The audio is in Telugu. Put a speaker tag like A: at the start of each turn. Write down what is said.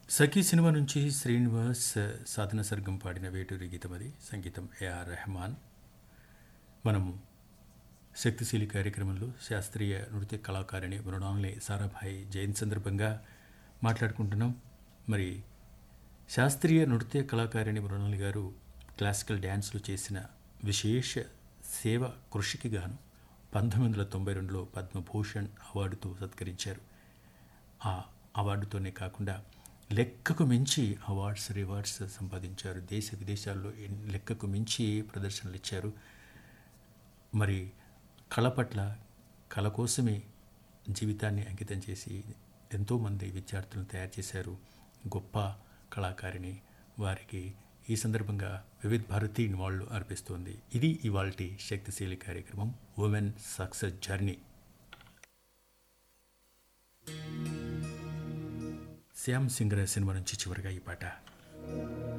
A: సఖీ సినిమా నుంచి శ్రీనివాస్ సాధన సర్గం పాడిన వేటూరి గీతం అది సంగీతం ఏఆర్ రెహమాన్ మనము శక్తిశీలి కార్యక్రమంలో శాస్త్రీయ నృత్య కళాకారిణి మృణాలి సారాభాయ్ జయంతి సందర్భంగా మాట్లాడుకుంటున్నాం మరి శాస్త్రీయ నృత్య కళాకారిణి మృణాలి గారు క్లాసికల్ డ్యాన్స్లు చేసిన విశేష సేవ కృషికి గాను పంతొమ్మిది వందల తొంభై రెండులో పద్మభూషణ్ అవార్డుతో సత్కరించారు ఆ అవార్డుతోనే కాకుండా లెక్కకు మించి అవార్డ్స్ రివార్డ్స్ సంపాదించారు దేశ విదేశాల్లో ఎన్- లెక్కకు మించి ప్రదర్శనలు ఇచ్చారు మరి కళ పట్ల కళ కోసమే జీవితాన్ని అంకితం చేసి ఎంతోమంది విద్యార్థులను తయారు చేశారు గొప్ప కళాకారిణి వారికి ఈ సందర్భంగా వివిధ భారతి వాళ్ళు అర్పిస్తోంది ఇది ఇవాల్టి శక్తిశీలి కార్యక్రమం ఉమెన్ సక్సెస్ జర్నీ శ్యామ్ సింగర్ సినిమా నుంచి చివరిగా ఈ పాట